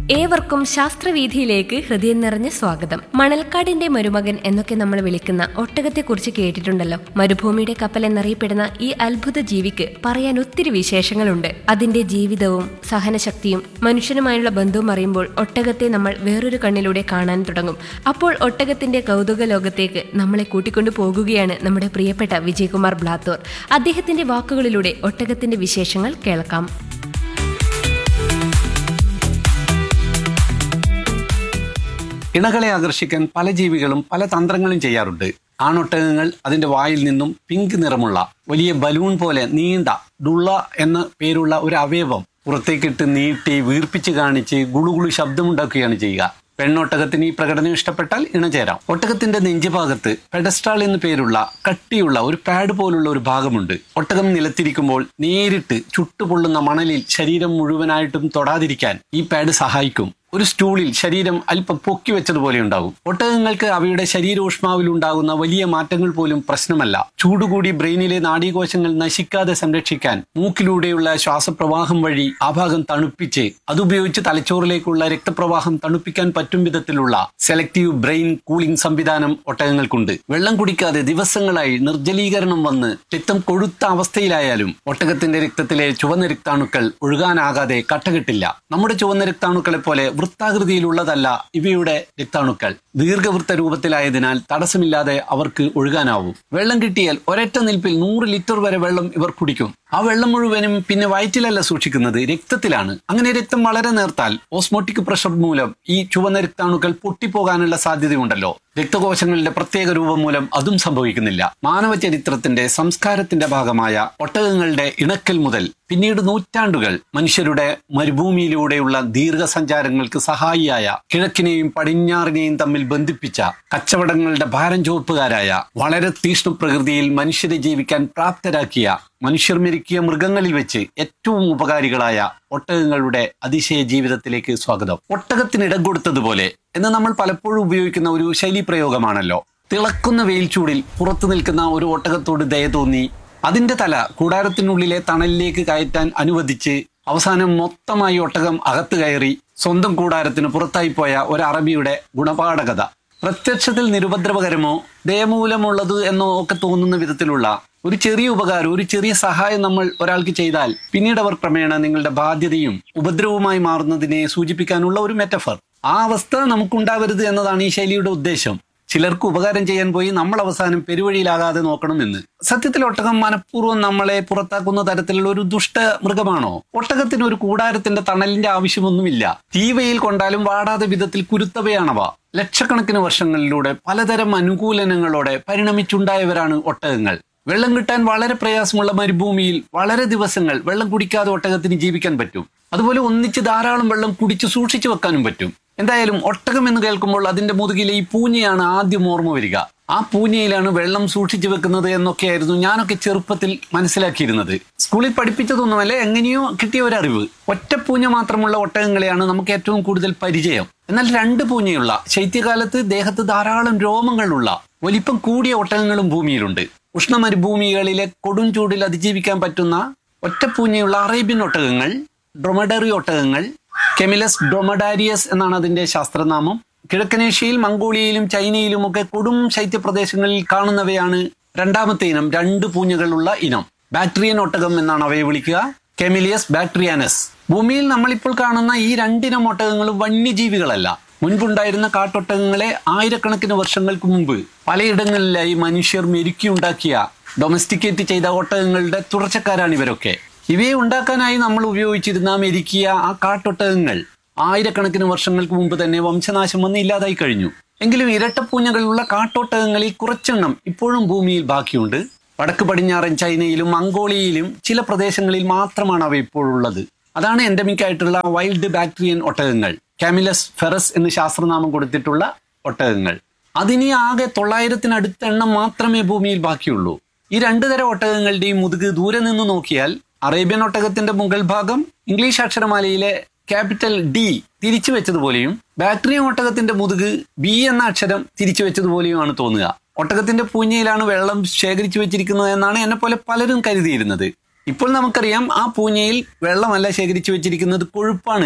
ഏവർക്കും ശാസ്ത്രവീഥിയിലേക്ക് ഹൃദയം നിറഞ്ഞ സ്വാഗതം മണൽക്കാടിന്റെ മരുമകൻ എന്നൊക്കെ നമ്മൾ വിളിക്കുന്ന ഒട്ടകത്തെക്കുറിച്ച് കേട്ടിട്ടുണ്ടല്ലോ മരുഭൂമിയുടെ കപ്പൽ എന്നറിയപ്പെടുന്ന ഈ അത്ഭുത ജീവിക്ക് പറയാൻ ഒത്തിരി വിശേഷങ്ങളുണ്ട് അതിന്റെ ജീവിതവും സഹനശക്തിയും മനുഷ്യനുമായുള്ള ബന്ധവും അറിയുമ്പോൾ ഒട്ടകത്തെ നമ്മൾ വേറൊരു കണ്ണിലൂടെ കാണാൻ തുടങ്ങും അപ്പോൾ ഒട്ടകത്തിന്റെ കൗതുക ലോകത്തേക്ക് നമ്മളെ കൂട്ടിക്കൊണ്ടു പോകുകയാണ് നമ്മുടെ പ്രിയപ്പെട്ട വിജയകുമാർ ബ്ലാത്തൂർ അദ്ദേഹത്തിന്റെ വാക്കുകളിലൂടെ ഒട്ടകത്തിന്റെ വിശേഷങ്ങൾ കേൾക്കാം ഇണകളെ ആകർഷിക്കാൻ പല ജീവികളും പല തന്ത്രങ്ങളും ചെയ്യാറുണ്ട് ആണൊട്ടകങ്ങൾ അതിന്റെ വായിൽ നിന്നും പിങ്ക് നിറമുള്ള വലിയ ബലൂൺ പോലെ നീണ്ട ഡുള്ള എന്ന പേരുള്ള ഒരു അവയവം പുറത്തേക്കിട്ട് നീട്ടി വീർപ്പിച്ച് കാണിച്ച് ഗുളുഗുളു ശബ്ദമുണ്ടാക്കുകയാണ് ചെയ്യുക പെണ്ണൊട്ടകത്തിന് ഈ പ്രകടനം ഇഷ്ടപ്പെട്ടാൽ ഇണചേരാം ഒട്ടകത്തിന്റെ നെഞ്ചുഭാഗത്ത് പെഡസ്ട്രാൾ എന്നു പേരുള്ള കട്ടിയുള്ള ഒരു പാഡ് പോലുള്ള ഒരു ഭാഗമുണ്ട് ഒട്ടകം നിലത്തിരിക്കുമ്പോൾ നേരിട്ട് ചുട്ടുപൊള്ളുന്ന മണലിൽ ശരീരം മുഴുവനായിട്ടും തൊടാതിരിക്കാൻ ഈ പാഡ് സഹായിക്കും ഒരു സ്റ്റൂളിൽ ശരീരം അല്പം പൊക്കി വെച്ചതുപോലെ ഉണ്ടാകും ഒട്ടകങ്ങൾക്ക് അവയുടെ ശരീരോഷ്മാവിൽ ഉണ്ടാകുന്ന വലിയ മാറ്റങ്ങൾ പോലും പ്രശ്നമല്ല ചൂടുകൂടി ബ്രെയിനിലെ നാഡീകോശങ്ങൾ നശിക്കാതെ സംരക്ഷിക്കാൻ മൂക്കിലൂടെയുള്ള ശ്വാസപ്രവാഹം വഴി ആ ഭാഗം തണുപ്പിച്ച് അതുപയോഗിച്ച് തലച്ചോറിലേക്കുള്ള രക്തപ്രവാഹം തണുപ്പിക്കാൻ പറ്റും വിധത്തിലുള്ള സെലക്റ്റീവ് ബ്രെയിൻ കൂളിംഗ് സംവിധാനം ഒട്ടകങ്ങൾക്കുണ്ട് വെള്ളം കുടിക്കാതെ ദിവസങ്ങളായി നിർജ്ജലീകരണം വന്ന് രക്തം കൊഴുത്ത അവസ്ഥയിലായാലും ഒട്ടകത്തിന്റെ രക്തത്തിലെ ചുവന്ന രക്താണുക്കൾ ഒഴുകാനാകാതെ കട്ടകെട്ടില്ല നമ്മുടെ ചുവന്ന രക്താണുക്കളെ പോലെ വൃത്താകൃതിയിലുള്ളതല്ല ഇവയുടെ രക്താണുക്കൾ ദീർഘവൃത്ത രൂപത്തിലായതിനാൽ തടസ്സമില്ലാതെ അവർക്ക് ഒഴുകാനാവും വെള്ളം കിട്ടിയാൽ ഒരൊറ്റ നിൽപ്പിൽ നൂറ് ലിറ്റർ വരെ വെള്ളം ഇവർ കുടിക്കും ആ വെള്ളം മുഴുവനും പിന്നെ വയറ്റിലല്ല സൂക്ഷിക്കുന്നത് രക്തത്തിലാണ് അങ്ങനെ രക്തം വളരെ നേർത്താൽ ഓസ്മോട്ടിക് പ്രഷർ മൂലം ഈ ചുവന്ന രക്താണുക്കൾ പൊട്ടിപ്പോകാനുള്ള സാധ്യതയുണ്ടല്ലോ രക്തകോശങ്ങളുടെ പ്രത്യേക രൂപം മൂലം അതും സംഭവിക്കുന്നില്ല മാനവ ചരിത്രത്തിന്റെ സംസ്കാരത്തിന്റെ ഭാഗമായ ഒട്ടകങ്ങളുടെ ഇണക്കൽ മുതൽ പിന്നീട് നൂറ്റാണ്ടുകൾ മനുഷ്യരുടെ മരുഭൂമിയിലൂടെയുള്ള ദീർഘസഞ്ചാരങ്ങൾക്ക് സഹായിയായ കിഴക്കിനെയും പടിഞ്ഞാറിനെയും തമ്മിൽ ബന്ധിപ്പിച്ച കച്ചവടങ്ങളുടെ ഭാരം ചുവപ്പുകാരായ വളരെ തീഷ്ണ പ്രകൃതിയിൽ മനുഷ്യരെ ജീവിക്കാൻ പ്രാപ്തരാക്കിയ മനുഷ്യർ മെരുക്കിയ മൃഗങ്ങളിൽ വെച്ച് ഏറ്റവും ഉപകാരികളായ ഒട്ടകങ്ങളുടെ അതിശയ ജീവിതത്തിലേക്ക് സ്വാഗതം ഒട്ടകത്തിന് ഇടം കൊടുത്തതുപോലെ എന്ന് നമ്മൾ പലപ്പോഴും ഉപയോഗിക്കുന്ന ഒരു ശൈലി പ്രയോഗമാണല്ലോ തിളക്കുന്ന വെയിൽ ചൂടിൽ പുറത്തു നിൽക്കുന്ന ഒരു ഒട്ടകത്തോട് ദയ തോന്നി അതിന്റെ തല കൂടാരത്തിനുള്ളിലെ തണലിലേക്ക് കയറ്റാൻ അനുവദിച്ച് അവസാനം മൊത്തമായി ഒട്ടകം അകത്ത് കയറി സ്വന്തം കൂടാരത്തിന് പുറത്തായി പോയ ഒരു അറബിയുടെ ഗുണപാഠകഥ പ്രത്യക്ഷത്തിൽ നിരുപദ്രവകരമോ ദയമൂലമുള്ളത് എന്നോ ഒക്കെ തോന്നുന്ന വിധത്തിലുള്ള ഒരു ചെറിയ ഉപകാരം ഒരു ചെറിയ സഹായം നമ്മൾ ഒരാൾക്ക് ചെയ്താൽ പിന്നീട് അവർ ക്രമേണ നിങ്ങളുടെ ബാധ്യതയും ഉപദ്രവവുമായി മാറുന്നതിനെ സൂചിപ്പിക്കാനുള്ള ഒരു മെറ്റഫർ ആ അവസ്ഥ നമുക്കുണ്ടാവരുത് എന്നതാണ് ഈ ശൈലിയുടെ ഉദ്ദേശം ചിലർക്ക് ഉപകാരം ചെയ്യാൻ പോയി നമ്മൾ അവസാനം പെരുവഴിയിലാകാതെ നോക്കണമെന്ന് സത്യത്തിൽ ഒട്ടകം മനഃപൂർവ്വം നമ്മളെ പുറത്താക്കുന്ന തരത്തിലുള്ള ഒരു ദുഷ്ട മൃഗമാണോ ഒട്ടകത്തിന് ഒരു കൂടാരത്തിന്റെ തണലിന്റെ ആവശ്യമൊന്നുമില്ല തീവയിൽ കൊണ്ടാലും വാടാതെ വിധത്തിൽ കുരുത്തവയാണവ ലക്ഷക്കണക്കിന് വർഷങ്ങളിലൂടെ പലതരം അനുകൂലനങ്ങളോടെ പരിണമിച്ചുണ്ടായവരാണ് ഒട്ടകങ്ങൾ വെള്ളം കിട്ടാൻ വളരെ പ്രയാസമുള്ള മരുഭൂമിയിൽ വളരെ ദിവസങ്ങൾ വെള്ളം കുടിക്കാതെ ഒട്ടകത്തിന് ജീവിക്കാൻ പറ്റും അതുപോലെ ഒന്നിച്ച് ധാരാളം വെള്ളം കുടിച്ച് സൂക്ഷിച്ചു വെക്കാനും പറ്റും എന്തായാലും ഒട്ടകം എന്ന് കേൾക്കുമ്പോൾ അതിന്റെ മുതുകിലെ ഈ പൂഞ്ഞയാണ് ആദ്യം ഓർമ്മ വരിക ആ പൂഞ്ഞയിലാണ് വെള്ളം സൂക്ഷിച്ചു വെക്കുന്നത് എന്നൊക്കെയായിരുന്നു ഞാനൊക്കെ ചെറുപ്പത്തിൽ മനസ്സിലാക്കിയിരുന്നത് സ്കൂളിൽ പഠിപ്പിച്ചതൊന്നുമല്ല എങ്ങനെയോ കിട്ടിയ ഒരു അറിവ് ഒറ്റ പൂഞ്ഞ മാത്രമുള്ള ഒട്ടകങ്ങളെയാണ് നമുക്ക് ഏറ്റവും കൂടുതൽ പരിചയം എന്നാൽ രണ്ട് പൂഞ്ഞയുള്ള ശൈത്യകാലത്ത് ദേഹത്ത് ധാരാളം രോമങ്ങളുള്ള വലിപ്പം കൂടിയ ഒട്ടകങ്ങളും ഭൂമിയിലുണ്ട് ഉഷ്ണമരുഭൂമികളിലെ കൊടും ചൂടിൽ അതിജീവിക്കാൻ പറ്റുന്ന ഒറ്റപ്പൂഞ്ഞയുള്ള അറേബ്യൻ ഒട്ടകങ്ങൾ ഡ്രൊമഡറി ഒട്ടകങ്ങൾ കെമിലസ് ഡ്രൊമഡാരിയസ് എന്നാണ് അതിന്റെ ശാസ്ത്രനാമം കിഴക്കനേഷ്യയിൽ മംഗോളിയയിലും ചൈനയിലും ഒക്കെ കൊടും ശൈത്യപ്രദേശങ്ങളിൽ കാണുന്നവയാണ് രണ്ടാമത്തെ ഇനം രണ്ട് പൂഞ്ഞകളുള്ള ഇനം ബാക്ടീരിയൻ ഒട്ടകം എന്നാണ് അവയെ വിളിക്കുക കെമിലിയസ് ബാക്ടീരിയാനസ് ഭൂമിയിൽ നമ്മളിപ്പോൾ കാണുന്ന ഈ രണ്ടിനം ഒട്ടകങ്ങളും വന്യജീവികളല്ല മുൻപുണ്ടായിരുന്ന കാട്ടൊട്ടകങ്ങളെ ആയിരക്കണക്കിന് വർഷങ്ങൾക്ക് മുമ്പ് പലയിടങ്ങളിലായി മനുഷ്യർ മെരുക്കിയുണ്ടാക്കിയ ഡൊമസ്റ്റിക്കേറ്റ് ചെയ്ത ഒട്ടകങ്ങളുടെ തുടർച്ചക്കാരാണ് ഇവരൊക്കെ ഇവയെ ഉണ്ടാക്കാനായി നമ്മൾ ഉപയോഗിച്ചിരുന്ന മെരുക്കിയ ആ കാട്ടൊട്ടകങ്ങൾ ആയിരക്കണക്കിന് വർഷങ്ങൾക്ക് മുമ്പ് തന്നെ വംശനാശം വന്ന് ഇല്ലാതായി കഴിഞ്ഞു എങ്കിലും ഇരട്ടപ്പൂഞ്ഞകളുള്ള കാട്ടൊട്ടകങ്ങളിൽ കുറച്ചെണ്ണം ഇപ്പോഴും ഭൂമിയിൽ ബാക്കിയുണ്ട് വടക്ക് പടിഞ്ഞാറൻ ചൈനയിലും മംഗോളിയയിലും ചില പ്രദേശങ്ങളിൽ മാത്രമാണ് അവ ഇപ്പോഴുള്ളത് അതാണ് എൻഡമിക് ആയിട്ടുള്ള വൈൽഡ് ബാക്ടീരിയൻ ഒട്ടകങ്ങൾ കാമിലസ് ഫെറസ് എന്ന് ശാസ്ത്രനാമം കൊടുത്തിട്ടുള്ള ഒട്ടകങ്ങൾ അതിനി ആകെ തൊള്ളായിരത്തിനടുത്ത എണ്ണം മാത്രമേ ഭൂമിയിൽ ബാക്കിയുള്ളൂ ഈ രണ്ടു തരം ഒട്ടകങ്ങളുടെയും മുതുക് ദൂരെ നിന്ന് നോക്കിയാൽ അറേബ്യൻ ഒട്ടകത്തിന്റെ മുകൾ ഭാഗം ഇംഗ്ലീഷ് അക്ഷരമാലയിലെ ക്യാപിറ്റൽ ഡി തിരിച്ചു വെച്ചതുപോലെയും ബാക്ടീരിയൻ ഒട്ടകത്തിന്റെ മുതുക് ബി എന്ന അക്ഷരം തിരിച്ചു വെച്ചതുപോലെയുമാണ് തോന്നുക ഒട്ടകത്തിന്റെ പൂഞ്ഞയിലാണ് വെള്ളം ശേഖരിച്ചു വെച്ചിരിക്കുന്നത് എന്നാണ് എന്നെ പോലെ പലരും കരുതിയിരുന്നത് ഇപ്പോൾ നമുക്കറിയാം ആ പൂഞ്ഞയിൽ വെള്ളമല്ല ശേഖരിച്ചു വെച്ചിരിക്കുന്നത് കൊഴുപ്പാണ് എന്ന്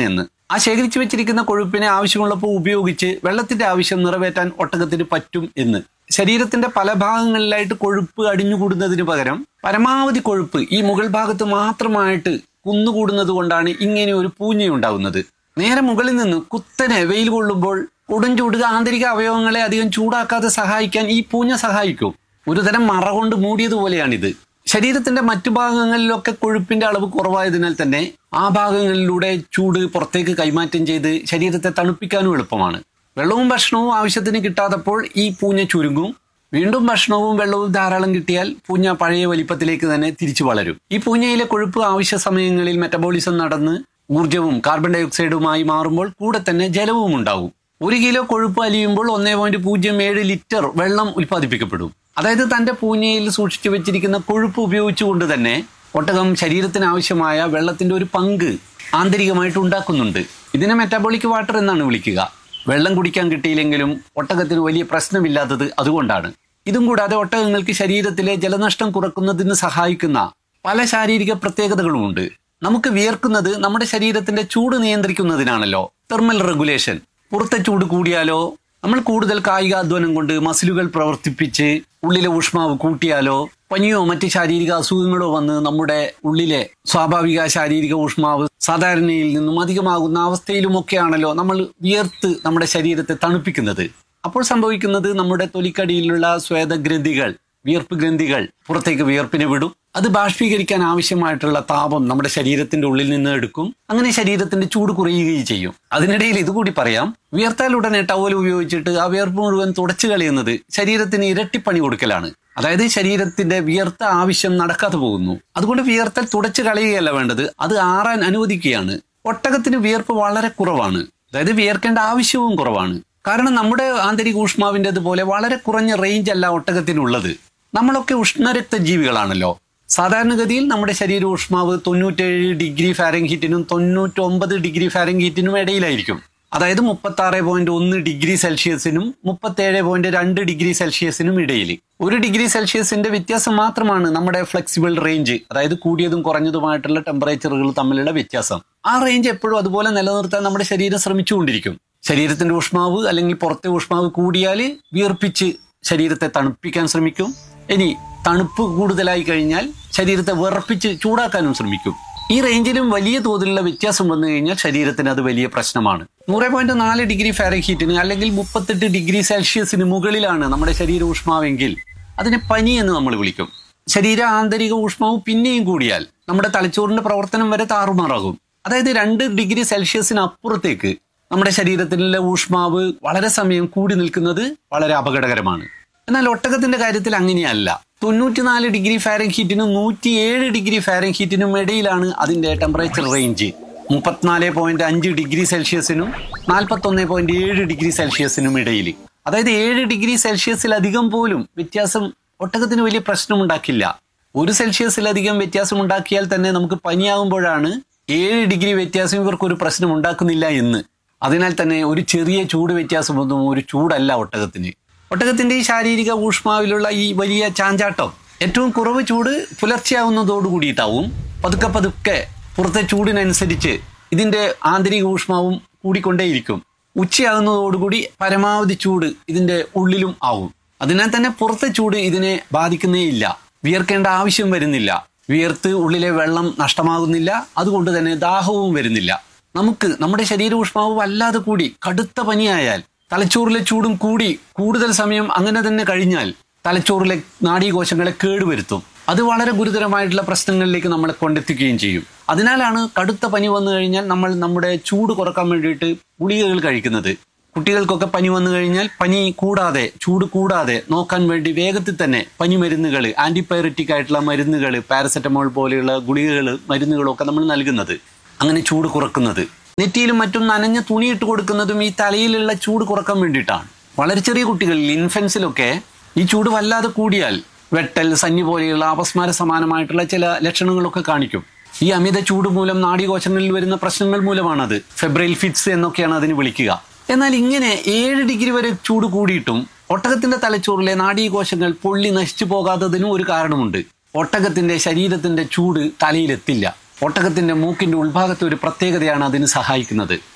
ആ ശേഖരിച്ചു വെച്ചിരിക്കുന്ന കൊഴുപ്പിനെ ആവശ്യമുള്ളപ്പോൾ ഉപയോഗിച്ച് വെള്ളത്തിന്റെ ആവശ്യം നിറവേറ്റാൻ ഒട്ടകത്തിന് പറ്റും എന്ന് ശരീരത്തിന്റെ പല ഭാഗങ്ങളിലായിട്ട് കൊഴുപ്പ് അടിഞ്ഞുകൂടുന്നതിന് പകരം പരമാവധി കൊഴുപ്പ് ഈ മുകൾ ഭാഗത്ത് മാത്രമായിട്ട് കുന്നുകൂടുന്നത് കൊണ്ടാണ് ഇങ്ങനെ ഒരു പൂഞ്ഞയുണ്ടാകുന്നത് നേരെ മുകളിൽ നിന്ന് കുത്തനെ വെയിൽ കൊള്ളുമ്പോൾ ഉടൻ ചൂടുക ആന്തരിക അവയവങ്ങളെ അധികം ചൂടാക്കാതെ സഹായിക്കാൻ ഈ പൂഞ്ഞ സഹായിക്കും ഒരുതരം മറ കൊണ്ട് മൂടിയതുപോലെയാണിത് ശരീരത്തിന്റെ മറ്റു ഭാഗങ്ങളിലൊക്കെ കൊഴുപ്പിന്റെ അളവ് കുറവായതിനാൽ തന്നെ ആ ഭാഗങ്ങളിലൂടെ ചൂട് പുറത്തേക്ക് കൈമാറ്റം ചെയ്ത് ശരീരത്തെ തണുപ്പിക്കാനും എളുപ്പമാണ് വെള്ളവും ഭക്ഷണവും ആവശ്യത്തിന് കിട്ടാത്തപ്പോൾ ഈ പൂഞ്ഞ ചുരുങ്ങും വീണ്ടും ഭക്ഷണവും വെള്ളവും ധാരാളം കിട്ടിയാൽ പൂഞ്ഞ പഴയ വലിപ്പത്തിലേക്ക് തന്നെ തിരിച്ചു വളരും ഈ പൂഞ്ഞയിലെ കൊഴുപ്പ് ആവശ്യ സമയങ്ങളിൽ മെറ്റബോളിസം നടന്ന് ഊർജവും കാർബൺ ഡൈ ഓക്സൈഡുമായി മാറുമ്പോൾ കൂടെ തന്നെ ജലവും ഉണ്ടാവും ഒരു കിലോ കൊഴുപ്പ് അലിയുമ്പോൾ ഒന്നേ പോയിന്റ് പൂജ്യം ഏഴ് ലിറ്റർ വെള്ളം ഉൽപ്പാദിപ്പിക്കപ്പെടും അതായത് തന്റെ പൂഞ്ഞയിൽ സൂക്ഷിച്ചു വെച്ചിരിക്കുന്ന കൊഴുപ്പ് ഉപയോഗിച്ചുകൊണ്ട് തന്നെ ഒട്ടകം ശരീരത്തിന് ആവശ്യമായ വെള്ളത്തിന്റെ ഒരു പങ്ക് ആന്തരികമായിട്ട് ഉണ്ടാക്കുന്നുണ്ട് ഇതിനെ മെറ്റാബോളിക് വാട്ടർ എന്നാണ് വിളിക്കുക വെള്ളം കുടിക്കാൻ കിട്ടിയില്ലെങ്കിലും ഒട്ടകത്തിന് വലിയ പ്രശ്നമില്ലാത്തത് അതുകൊണ്ടാണ് ഇതും കൂടാതെ ഒട്ടകങ്ങൾക്ക് ശരീരത്തിലെ ജലനഷ്ടം കുറക്കുന്നതിന് സഹായിക്കുന്ന പല ശാരീരിക പ്രത്യേകതകളുമുണ്ട് നമുക്ക് വിയർക്കുന്നത് നമ്മുടെ ശരീരത്തിന്റെ ചൂട് നിയന്ത്രിക്കുന്നതിനാണല്ലോ തെർമൽ റെഗുലേഷൻ പുറത്തെ ചൂട് കൂടിയാലോ നമ്മൾ കൂടുതൽ കായികാധ്വാനം കൊണ്ട് മസിലുകൾ പ്രവർത്തിപ്പിച്ച് ഉള്ളിലെ ഊഷ്മാവ് കൂട്ടിയാലോ പനിയോ മറ്റ് ശാരീരിക അസുഖങ്ങളോ വന്ന് നമ്മുടെ ഉള്ളിലെ സ്വാഭാവിക ശാരീരിക ഊഷ്മാവ് സാധാരണയിൽ നിന്നും അധികമാകുന്ന അവസ്ഥയിലുമൊക്കെയാണല്ലോ നമ്മൾ വിയർത്ത് നമ്മുടെ ശരീരത്തെ തണുപ്പിക്കുന്നത് അപ്പോൾ സംഭവിക്കുന്നത് നമ്മുടെ തൊലിക്കടിയിലുള്ള സ്വേദഗ്രന്ഥികൾ വിയർപ്പ് ഗ്രന്ഥികൾ പുറത്തേക്ക് വിയർപ്പിനെ വിടും അത് ബാഷ്പീകരിക്കാൻ ആവശ്യമായിട്ടുള്ള താപം നമ്മുടെ ശരീരത്തിന്റെ ഉള്ളിൽ നിന്ന് എടുക്കും അങ്ങനെ ശരീരത്തിന്റെ ചൂട് കുറയുകയും ചെയ്യും അതിനിടയിൽ ഇതുകൂടി പറയാം വിയർത്താൽ ഉടനെ ടവൽ ഉപയോഗിച്ചിട്ട് ആ വിയർപ്പ് മുഴുവൻ തുടച്ചു കളയുന്നത് ശരീരത്തിന് ഇരട്ടിപ്പണി കൊടുക്കലാണ് അതായത് ശരീരത്തിന്റെ വിയർത്ത ആവശ്യം നടക്കാതെ പോകുന്നു അതുകൊണ്ട് വിയർത്തൽ തുടച്ചു കളയുകയല്ല വേണ്ടത് അത് ആറാൻ അനുവദിക്കുകയാണ് ഒട്ടകത്തിന് വിയർപ്പ് വളരെ കുറവാണ് അതായത് വിയർക്കേണ്ട ആവശ്യവും കുറവാണ് കാരണം നമ്മുടെ ആന്തരിക ഊഷ്മാവിൻ്റെതുപോലെ വളരെ കുറഞ്ഞ റേഞ്ച് അല്ല ഒട്ടകത്തിനുള്ളത് നമ്മളൊക്കെ ഉഷ്ണരക്ത ജീവികളാണല്ലോ സാധാരണഗതിയിൽ നമ്മുടെ ശരീര ഊഷ്മാവ് തൊണ്ണൂറ്റേഴ് ഡിഗ്രി ഫാരൻഹീറ്റിനും തൊണ്ണൂറ്റൊമ്പത് ഡിഗ്രി ഫാരൻഹീറ്റിനും ഇടയിലായിരിക്കും അതായത് മുപ്പത്തി ആറ് പോയിന്റ് ഒന്ന് ഡിഗ്രി സെൽഷ്യസിനും മുപ്പത്തേഴ് പോയിന്റ് രണ്ട് ഡിഗ്രി സെൽഷ്യസിനും ഇടയിൽ ഒരു ഡിഗ്രി സെൽഷ്യസിന്റെ വ്യത്യാസം മാത്രമാണ് നമ്മുടെ ഫ്ലെക്സിബിൾ റേഞ്ച് അതായത് കൂടിയതും കുറഞ്ഞതുമായിട്ടുള്ള ടെമ്പറേച്ചറുകൾ തമ്മിലുള്ള വ്യത്യാസം ആ റേഞ്ച് എപ്പോഴും അതുപോലെ നിലനിർത്താൻ നമ്മുടെ ശരീരം ശ്രമിച്ചുകൊണ്ടിരിക്കും ശരീരത്തിന്റെ ഊഷ്മാവ് അല്ലെങ്കിൽ പുറത്തെ ഊഷ്മാവ് കൂടിയാൽ വിയർപ്പിച്ച് ശരീരത്തെ തണുപ്പിക്കാൻ ശ്രമിക്കും ഇനി തണുപ്പ് കൂടുതലായി കഴിഞ്ഞാൽ ശരീരത്തെ വിറപ്പിച്ച് ചൂടാക്കാനും ശ്രമിക്കും ഈ റേഞ്ചിലും വലിയ തോതിലുള്ള വ്യത്യാസം വന്നു കഴിഞ്ഞാൽ ശരീരത്തിന് അത് വലിയ പ്രശ്നമാണ് നൂറ് പോയിന്റ് നാല് ഡിഗ്രി ഫാരൻഹീറ്റിന് അല്ലെങ്കിൽ മുപ്പത്തെട്ട് ഡിഗ്രി സെൽഷ്യസിന് മുകളിലാണ് നമ്മുടെ ശരീര ഊഷ്മാവെങ്കിൽ അതിനെ പനി എന്ന് നമ്മൾ വിളിക്കും ശരീര ആന്തരിക ഊഷ്മാവ് പിന്നെയും കൂടിയാൽ നമ്മുടെ തലച്ചോറിന്റെ പ്രവർത്തനം വരെ താറുമാറാകും അതായത് രണ്ട് ഡിഗ്രി സെൽഷ്യസിന് അപ്പുറത്തേക്ക് നമ്മുടെ ശരീരത്തിലെ ഊഷ്മാവ് വളരെ സമയം കൂടി നിൽക്കുന്നത് വളരെ അപകടകരമാണ് എന്നാൽ ഒട്ടകത്തിന്റെ കാര്യത്തിൽ അങ്ങനെയല്ല തൊണ്ണൂറ്റിനാല് ഡിഗ്രി ഫാരൻഹീറ്റിനും നൂറ്റിയേഴ് ഡിഗ്രി ഫാരൻഹീറ്റിനും ഇടയിലാണ് അതിന്റെ ടെമ്പറേച്ചർ റേഞ്ച് മുപ്പത്തിനാല് പോയിന്റ് അഞ്ച് ഡിഗ്രി സെൽഷ്യസിനും നാൽപ്പത്തൊന്ന് പോയിന്റ് ഏഴ് ഡിഗ്രി സെൽഷ്യസിനും ഇടയിൽ അതായത് ഏഴ് ഡിഗ്രി സെൽഷ്യസിലധികം പോലും വ്യത്യാസം ഒട്ടകത്തിന് വലിയ പ്രശ്നമുണ്ടാക്കില്ല ഒരു സെൽഷ്യസിലധികം വ്യത്യാസം ഉണ്ടാക്കിയാൽ തന്നെ നമുക്ക് പനിയാകുമ്പോഴാണ് ഏഴ് ഡിഗ്രി വ്യത്യാസം ഇവർക്ക് ഒരു പ്രശ്നം ഉണ്ടാക്കുന്നില്ല എന്ന് അതിനാൽ തന്നെ ഒരു ചെറിയ ചൂട് വ്യത്യാസമൊന്നും ഒരു ചൂടല്ല ഒട്ടകത്തിന് ഒട്ടകത്തിന്റെ ഈ ശാരീരിക ഊഷ്മാവിലുള്ള ഈ വലിയ ചാഞ്ചാട്ടം ഏറ്റവും കുറവ് ചൂട് പുലർച്ചെയാവുന്നതോട് കൂടിയിട്ടാവും പതുക്കെ പതുക്കെ പുറത്തെ ചൂടിനനുസരിച്ച് ഇതിന്റെ ആന്തരിക ഊഷ്മാവും കൂടിക്കൊണ്ടേയിരിക്കും ഉച്ചയാകുന്നതോടുകൂടി പരമാവധി ചൂട് ഇതിന്റെ ഉള്ളിലും ആവും അതിനാൽ തന്നെ പുറത്തെ ചൂട് ഇതിനെ ബാധിക്കുന്നേയില്ല വിയർക്കേണ്ട ആവശ്യം വരുന്നില്ല വിയർത്ത് ഉള്ളിലെ വെള്ളം നഷ്ടമാകുന്നില്ല അതുകൊണ്ട് തന്നെ ദാഹവും വരുന്നില്ല നമുക്ക് നമ്മുടെ ശരീര ഊഷ്മാവ് വല്ലാതെ കൂടി കടുത്ത പനിയായാൽ തലച്ചോറിലെ ചൂടും കൂടി കൂടുതൽ സമയം അങ്ങനെ തന്നെ കഴിഞ്ഞാൽ തലച്ചോറിലെ നാഡീകോശങ്ങളെ കേടുവരുത്തും അത് വളരെ ഗുരുതരമായിട്ടുള്ള പ്രശ്നങ്ങളിലേക്ക് നമ്മളെ കൊണ്ടെത്തിക്കുകയും ചെയ്യും അതിനാലാണ് കടുത്ത പനി വന്നു കഴിഞ്ഞാൽ നമ്മൾ നമ്മുടെ ചൂട് കുറക്കാൻ വേണ്ടിയിട്ട് ഗുളികകൾ കഴിക്കുന്നത് കുട്ടികൾക്കൊക്കെ പനി വന്നു കഴിഞ്ഞാൽ പനി കൂടാതെ ചൂട് കൂടാതെ നോക്കാൻ വേണ്ടി വേഗത്തിൽ തന്നെ പനി മരുന്നുകൾ ആന്റിബയോട്ടിക് ആയിട്ടുള്ള മരുന്നുകൾ പാരസെറ്റമോൾ പോലെയുള്ള ഗുളികകൾ മരുന്നുകളൊക്കെ നമ്മൾ നൽകുന്നത് അങ്ങനെ ചൂട് കുറക്കുന്നത് നെറ്റിയിലും മറ്റും നനഞ്ഞ തുണിയിട്ട് കൊടുക്കുന്നതും ഈ തലയിലുള്ള ചൂട് കുറക്കാൻ വേണ്ടിയിട്ടാണ് വളരെ ചെറിയ കുട്ടികളിൽ ഇൻഫൻസിലൊക്കെ ഈ ചൂട് വല്ലാതെ കൂടിയാൽ വെട്ടൽ സന്നി പോലെയുള്ള അപസ്മാര സമാനമായിട്ടുള്ള ചില ലക്ഷണങ്ങളൊക്കെ കാണിക്കും ഈ അമിത ചൂട് മൂലം നാഡീകോശങ്ങളിൽ വരുന്ന പ്രശ്നങ്ങൾ മൂലമാണത് ഫെബ്രൈൽ ഫിറ്റ്സ് എന്നൊക്കെയാണ് അതിന് വിളിക്കുക എന്നാൽ ഇങ്ങനെ ഏഴ് ഡിഗ്രി വരെ ചൂട് കൂടിയിട്ടും ഒട്ടകത്തിന്റെ തലച്ചോറിലെ നാഡീകോശങ്ങൾ പൊള്ളി നശിച്ചു പോകാത്തതിനും ഒരു കാരണമുണ്ട് ഒട്ടകത്തിന്റെ ശരീരത്തിന്റെ ചൂട് തലയിലെത്തില്ല ഒട്ടകത്തിന്റെ മൂക്കിന്റെ ഉൾഭാഗത്തെ ഒരു പ്രത്യേകതയാണ് അതിന് സഹായിക്കുന്നത്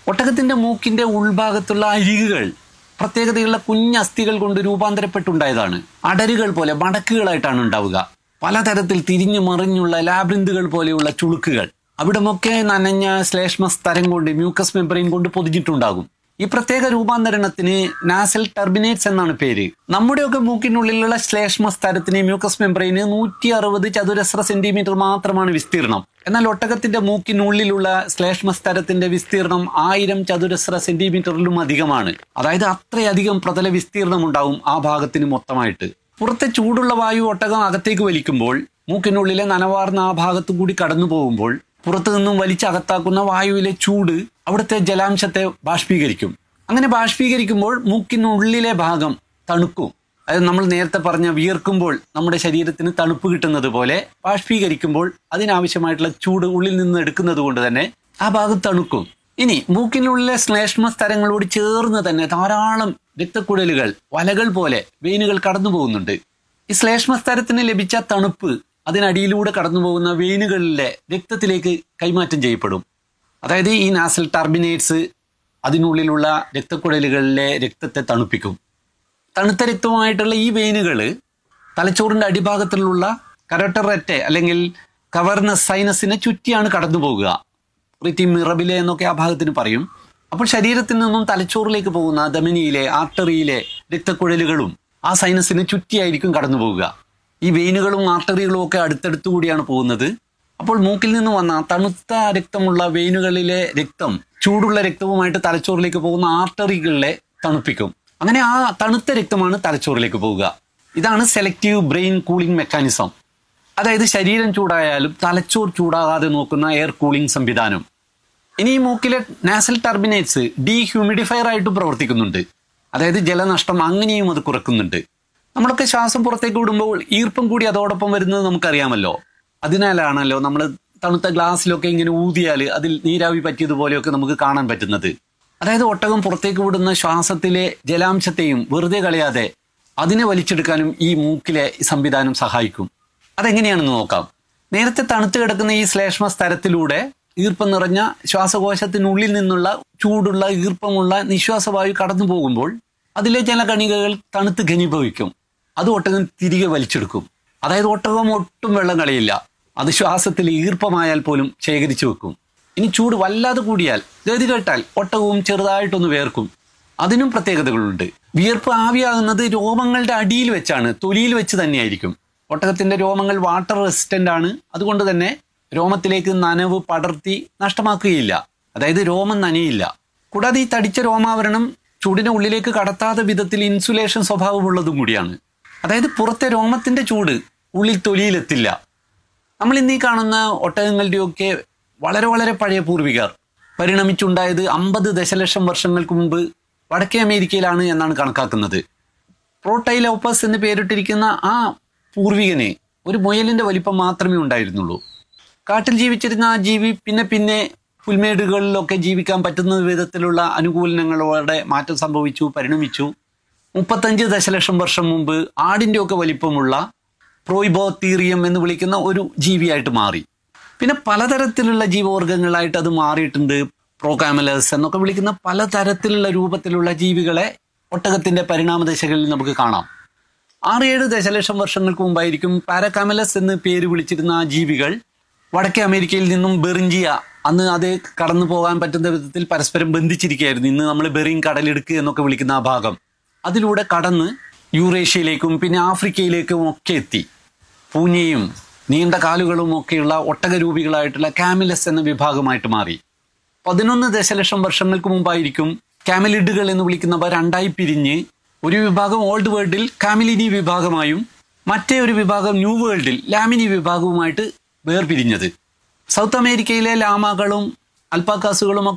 ഒട്ടകത്തിന്റെ മൂക്കിന്റെ ഉൾഭാഗത്തുള്ള അരികുകൾ പ്രത്യേകതയുള്ള കുഞ്ഞസ്ഥികൾ കൊണ്ട് രൂപാന്തരപ്പെട്ടുണ്ടായതാണ് അടരുകൾ പോലെ മടക്കുകളായിട്ടാണ് ഉണ്ടാവുക പലതരത്തിൽ തിരിഞ്ഞു മറിഞ്ഞുള്ള ലാബ്രിന്തുകൾ പോലെയുള്ള ചുളുക്കുകൾ അവിടമൊക്കെ നനഞ്ഞ ശ്ലേഷ്മസ്തരം കൊണ്ട് മ്യൂക്കസ് മെമ്പറൈൻ കൊണ്ട് പൊതിഞ്ഞിട്ടുണ്ടാകും ഈ പ്രത്യേക രൂപാന്തരണത്തിന് നാസൽ ടർബിനേറ്റ്സ് എന്നാണ് പേര് നമ്മുടെയൊക്കെ മൂക്കിനുള്ളിലുള്ള ശ്ലേഷ്മസ്തരത്തിന് മ്യൂക്കസ് മെമ്പറൈന് നൂറ്റി അറുപത് ചതുരശ്ര സെന്റിമീറ്റർ മാത്രമാണ് വിസ്തീർണം എന്നാൽ ഒട്ടകത്തിന്റെ മൂക്കിനുള്ളിലുള്ള ശ്ലേഷ്മസ്തരത്തിന്റെ വിസ്തീർണം ആയിരം ചതുരശ്ര സെന്റിമീറ്ററിലും അധികമാണ് അതായത് അത്രയധികം പ്രതല വിസ്തീർണം ഉണ്ടാവും ആ ഭാഗത്തിന് മൊത്തമായിട്ട് പുറത്തെ ചൂടുള്ള വായു ഒട്ടകം അകത്തേക്ക് വലിക്കുമ്പോൾ മൂക്കിനുള്ളിലെ നനവാർന്ന ആ ഭാഗത്തു കൂടി കടന്നു പോകുമ്പോൾ പുറത്തു നിന്നും വലിച്ചകത്താക്കുന്ന വായുവിലെ ചൂട് അവിടുത്തെ ജലാംശത്തെ ബാഷ്പീകരിക്കും അങ്ങനെ ബാഷ്പീകരിക്കുമ്പോൾ മൂക്കിനുള്ളിലെ ഭാഗം തണുക്കും അതായത് നമ്മൾ നേരത്തെ പറഞ്ഞ വിയർക്കുമ്പോൾ നമ്മുടെ ശരീരത്തിന് തണുപ്പ് കിട്ടുന്നത് പോലെ ബാഷ്പീകരിക്കുമ്പോൾ അതിനാവശ്യമായിട്ടുള്ള ചൂട് ഉള്ളിൽ നിന്ന് എടുക്കുന്നത് കൊണ്ട് തന്നെ ആ ഭാഗം തണുക്കും ഇനി മൂക്കിനുള്ളിലെ ശ്ലേഷ്മ സ്ഥലങ്ങളോട് ചേർന്ന് തന്നെ ധാരാളം രക്തക്കുഴലുകൾ വലകൾ പോലെ വെയിനുകൾ കടന്നു പോകുന്നുണ്ട് ഈ ശ്ലേഷ്മ സ്ഥലത്തിന് ലഭിച്ച തണുപ്പ് അതിനടിയിലൂടെ കടന്നു പോകുന്ന വെയിനുകളിലെ രക്തത്തിലേക്ക് കൈമാറ്റം ചെയ്യപ്പെടും അതായത് ഈ നാസൽ ടർബിനേറ്റ്സ് അതിനുള്ളിലുള്ള രക്തക്കുഴലുകളിലെ രക്തത്തെ തണുപ്പിക്കും തണുത്ത രക്തമായിട്ടുള്ള ഈ വെയിനുകൾ തലച്ചോറിന്റെ അടിഭാഗത്തിലുള്ള കരോട്ടററ്റെ അല്ലെങ്കിൽ കവർണ സൈനസിനെ ചുറ്റിയാണ് കടന്നു പോകുക റിറ്റി മിറബിലെ എന്നൊക്കെ ആ ഭാഗത്തിന് പറയും അപ്പോൾ ശരീരത്തിൽ നിന്നും തലച്ചോറിലേക്ക് പോകുന്ന ധമനിയിലെ ആർട്ടറിയിലെ രക്തക്കുഴലുകളും ആ സൈനസിനെ ചുറ്റിയായിരിക്കും കടന്നു പോകുക ഈ വെയിനുകളും ആർട്ടറികളും ഒക്കെ അടുത്തടുത്തു കൂടിയാണ് പോകുന്നത് അപ്പോൾ മൂക്കിൽ നിന്ന് വന്ന തണുത്ത രക്തമുള്ള വെയിനുകളിലെ രക്തം ചൂടുള്ള രക്തവുമായിട്ട് തലച്ചോറിലേക്ക് പോകുന്ന ആർട്ടറികളിലെ തണുപ്പിക്കും അങ്ങനെ ആ തണുത്ത രക്തമാണ് തലച്ചോറിലേക്ക് പോവുക ഇതാണ് സെലക്റ്റീവ് ബ്രെയിൻ കൂളിംഗ് മെക്കാനിസം അതായത് ശരീരം ചൂടായാലും തലച്ചോർ ചൂടാകാതെ നോക്കുന്ന എയർ കൂളിംഗ് സംവിധാനം ഇനി ഈ മൂക്കിലെ നാസൽ ടർബിനേറ്റ്സ് ഡീഹ്യൂമിഡിഫയർ ആയിട്ട് പ്രവർത്തിക്കുന്നുണ്ട് അതായത് ജലനഷ്ടം അങ്ങനെയും അത് കുറക്കുന്നുണ്ട് നമ്മളൊക്കെ ശ്വാസം പുറത്തേക്ക് വിടുമ്പോൾ ഈർപ്പം കൂടി അതോടൊപ്പം വരുന്നത് നമുക്കറിയാമല്ലോ അതിനാലാണല്ലോ നമ്മൾ തണുത്ത ഗ്ലാസ്സിലൊക്കെ ഇങ്ങനെ ഊതിയാൽ അതിൽ നീരാവി പറ്റിയതുപോലെയൊക്കെ നമുക്ക് കാണാൻ പറ്റുന്നത് അതായത് ഒട്ടകം പുറത്തേക്ക് വിടുന്ന ശ്വാസത്തിലെ ജലാംശത്തെയും വെറുതെ കളയാതെ അതിനെ വലിച്ചെടുക്കാനും ഈ മൂക്കിലെ സംവിധാനം സഹായിക്കും അതെങ്ങനെയാണെന്ന് നോക്കാം നേരത്തെ തണുത്ത് കിടക്കുന്ന ഈ ശ്ലേഷ്മ സ്ഥലത്തിലൂടെ ഈർപ്പം നിറഞ്ഞ ശ്വാസകോശത്തിനുള്ളിൽ നിന്നുള്ള ചൂടുള്ള ഈർപ്പമുള്ള നിശ്വാസവായു കടന്നു പോകുമ്പോൾ അതിലെ ജലകണികകൾ തണുത്ത് ഘനീഭവിക്കും അത് ഒട്ടകം തിരികെ വലിച്ചെടുക്കും അതായത് ഒട്ടകം ഒട്ടും വെള്ളം കളയില്ല അത് ശ്വാസത്തിൽ ഈർപ്പമായാൽ പോലും ശേഖരിച്ചു വെക്കും ഇനി ചൂട് വല്ലാതെ കൂടിയാൽ ഗതി കേട്ടാൽ ഒട്ടകവും ചെറുതായിട്ടൊന്ന് വേർക്കും അതിനും പ്രത്യേകതകളുണ്ട് വിയർപ്പ് ആവിയാകുന്നത് രോമങ്ങളുടെ അടിയിൽ വെച്ചാണ് തൊലിയിൽ വെച്ച് തന്നെയായിരിക്കും ഒട്ടകത്തിന്റെ രോമങ്ങൾ വാട്ടർ റെസിസ്റ്റന്റ് ആണ് അതുകൊണ്ട് തന്നെ രോമത്തിലേക്ക് നനവ് പടർത്തി നഷ്ടമാക്കുകയില്ല അതായത് രോമം നനയില്ല കൂടാതെ ഈ തടിച്ച രോമാവരണം ചൂടിനെ ഉള്ളിലേക്ക് കടത്താത്ത വിധത്തിൽ ഇൻസുലേഷൻ സ്വഭാവമുള്ളതും കൂടിയാണ് അതായത് പുറത്തെ രോമത്തിന്റെ ചൂട് ഉള്ളിൽ തൊലിയിലെത്തില്ല നമ്മൾ ഇന്ന് ഈ കാണുന്ന ഒട്ടകങ്ങളുടെയൊക്കെ വളരെ വളരെ പഴയ പൂർവികർ പരിണമിച്ചുണ്ടായത് അമ്പത് ദശലക്ഷം വർഷങ്ങൾക്ക് മുമ്പ് വടക്കേ അമേരിക്കയിലാണ് എന്നാണ് കണക്കാക്കുന്നത് പ്രോട്ടൈലോപ്പസ് എന്ന് പേരിട്ടിരിക്കുന്ന ആ പൂർവികന് ഒരു മുയലിന്റെ വലിപ്പം മാത്രമേ ഉണ്ടായിരുന്നുള്ളൂ കാട്ടിൽ ജീവിച്ചിരുന്ന ആ ജീവി പിന്നെ പിന്നെ പുൽമേടുകളിലൊക്കെ ജീവിക്കാൻ പറ്റുന്ന വിധത്തിലുള്ള അനുകൂലനങ്ങളോടെ മാറ്റം സംഭവിച്ചു പരിണമിച്ചു മുപ്പത്തഞ്ച് ദശലക്ഷം വർഷം മുമ്പ് ആടിന്റെ ഒക്കെ വലിപ്പമുള്ള പ്രോയിബോത്തീറിയം എന്ന് വിളിക്കുന്ന ഒരു ജീവിയായിട്ട് മാറി പിന്നെ പലതരത്തിലുള്ള ജീവവർഗങ്ങളായിട്ട് അത് മാറിയിട്ടുണ്ട് പ്രോകാമലസ് എന്നൊക്കെ വിളിക്കുന്ന പലതരത്തിലുള്ള രൂപത്തിലുള്ള ജീവികളെ ഒട്ടകത്തിന്റെ പരിണാമദശകളിൽ നമുക്ക് കാണാം ആറ് ഏഴ് ദശലക്ഷം വർഷങ്ങൾക്ക് മുമ്പായിരിക്കും പാരകാമലസ് എന്ന് പേര് വിളിച്ചിരുന്ന ആ ജീവികൾ വടക്കേ അമേരിക്കയിൽ നിന്നും ബെറിഞ്ചിയ അന്ന് അത് കടന്നു പോകാൻ പറ്റുന്ന വിധത്തിൽ പരസ്പരം ബന്ധിച്ചിരിക്കുകയായിരുന്നു ഇന്ന് നമ്മൾ ബെറിങ് കടലിടുക്ക് എന്നൊക്കെ വിളിക്കുന്ന ആ ഭാഗം അതിലൂടെ കടന്ന് യൂറേഷ്യയിലേക്കും പിന്നെ ആഫ്രിക്കയിലേക്കും ഒക്കെ എത്തി പൂഞ്ഞയും നീണ്ട കാലുകളും ഒക്കെയുള്ള ഒട്ടകരൂപികളായിട്ടുള്ള കാമിലസ് എന്ന വിഭാഗമായിട്ട് മാറി പതിനൊന്ന് ദശലക്ഷം വർഷങ്ങൾക്ക് മുമ്പായിരിക്കും കാമലിഡുകൾ എന്ന് വിളിക്കുന്നവ രണ്ടായി പിരിഞ്ഞ് ഒരു വിഭാഗം ഓൾഡ് വേൾഡിൽ കാമിലിനി വിഭാഗമായും മറ്റേ ഒരു വിഭാഗം ന്യൂ വേൾഡിൽ ലാമിനി വിഭാഗവുമായിട്ട് വേർപിരിഞ്ഞത് സൗത്ത് അമേരിക്കയിലെ ലാമകളും അൽപ്പാക്കാസുകളും ഒക്കെ